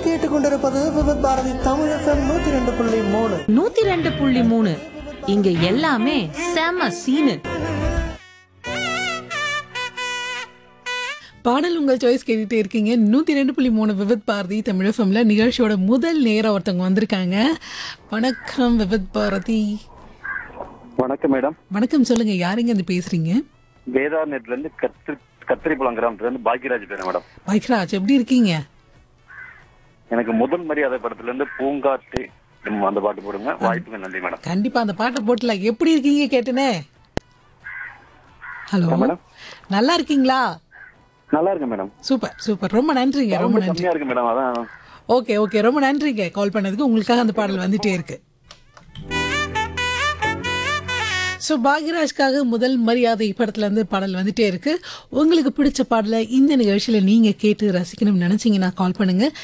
கேட்டுக்கொண்டிருப்பது விவித் பாரதி தமிழ் எஃப்எம் நூத்தி ரெண்டு புள்ளி மூணு நூத்தி ரெண்டு புள்ளி மூணு இங்க எல்லாமே செம சீனு பாடல் உங்கள் சாய்ஸ் கேட்டுட்டே இருக்கீங்க நூற்றி ரெண்டு புள்ளி மூணு விவித் பாரதி தமிழ் எஃப்எம்ல நிகழ்ச்சியோட முதல் நேரம் ஒருத்தவங்க வந்திருக்காங்க வணக்கம் விவித் பாரதி வணக்கம் மேடம் வணக்கம் சொல்லுங்க யாருங்க இருந்து பேசுறீங்க வேதாநெட்ல இருந்து கத்திரி கத்திரிப்புலம் கிராமத்துல இருந்து பாக்யராஜ் பேரு மேடம் வைக்ராஜ் எப்படி இருக்கீங்க எனக்கு முதல் மரியாதை படத்துல இருந்து பூங்காற்று ம், அந்த பாட்டு போடுங்க வாய்ப்புக்கு நன்றி மேடம் கண்டிப்பா அந்த பாட்டை போட்டுல எப்படி இருக்கீங்க கேட்டனே ஹலோ மேடம்? நல்லா இருக்கீங்களா நல்லா இருக்கு மேடம் சூப்பர் சூப்பர் ரொம்ப நன்றிங்க ரொம்ப ரொம்ப நன்றி கம்மியா இருக்கு மேடம் அதான் ஓகே ஓகே ரொம்ப நன்றிங்க கால் பண்ணதுக்கு உங்களுக்காக அந்த பாடல் வந்துட்டே இருக்கு ஸோ பாக்யராஜ்காக முதல் மரியாதை படத்துல இருந்து பாடல் வந்துட்டே இருக்கு உங்களுக்கு பிடிச்ச பாடலை இந்த நிகழ்ச்சியில நீங்க கேட்டு ரசிக்கணும்னு நினைச்சீங்கன்னா கால் பண்ணுங்க